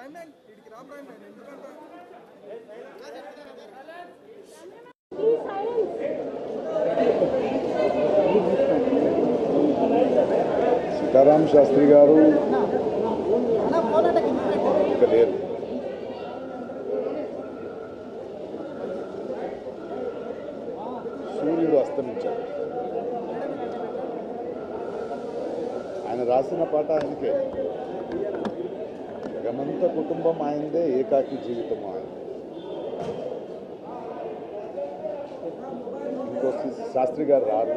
prime nine వీడికి రా prime nine ఎందుకంటే సీతారాం శాస్త్రి గారు ఇక లేరు సూర్యుడు అస్తమించాడు ఆయన రాసిన పాట ఆయనకే జగమంత కుటుంబం ఆయనదే ఏకాకి జీవితం ఆయన ఇంకో శాస్త్రి గారు రారు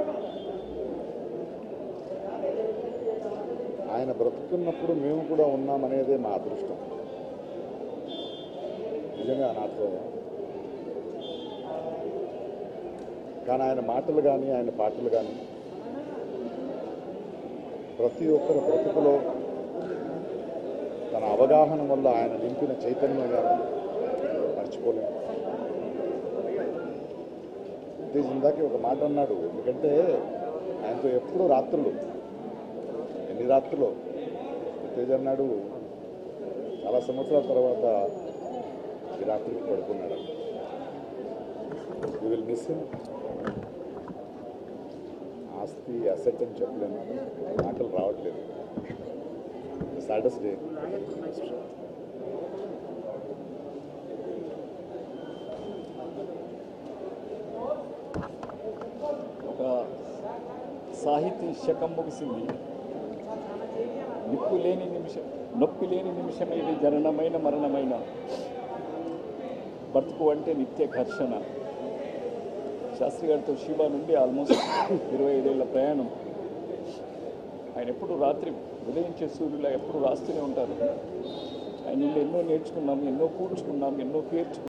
ఆయన బ్రతుకున్నప్పుడు మేము కూడా ఉన్నామనేదే మా అదృష్టం నిజంగా నాతో కానీ ఆయన మాటలు కానీ ఆయన పాటలు కానీ ప్రతి ఒక్కరి బ్రతుకులో తన అవగాహన వల్ల ఆయన నింపిన చైతన్యం కానీ మర్చిపోలేము తేజ్ ఇందాకే ఒక మాట అన్నాడు ఎందుకంటే ఆయనతో ఎప్పుడూ రాత్రులు ఎన్ని రాత్రులు తేజ్ అన్నాడు చాలా సంవత్సరాల తర్వాత ఈ రాత్రికి పడుకున్నాడు యూ విల్ మిస్ హిమ్ ఆస్తి అసెట్ అని చెప్పలేను మాటలు రావట్లేదు సాడెస్ట్ డే ఒక సాహితీ శకం ముగిసింది నిప్పు లేని నిమిషం నొప్పి లేని నిమిషం ఇది జననమైన మరణమైన బ్రతుకు అంటే నిత్య ఘర్షణ శాస్త్రి గారితో శివ నుండి ఆల్మోస్ట్ ఇరవై ఐదేళ్ల ప్రయాణం ఆయన ఎప్పుడు రాత్రి ఉదయించే సూర్యులా ఎప్పుడు రాస్తూనే ఉంటారు ఆయన నుండి ఎన్నో నేర్చుకున్నాం ఎన్నో కూర్చుకున్నాం ఎన్నో పేర్చుకున్నాం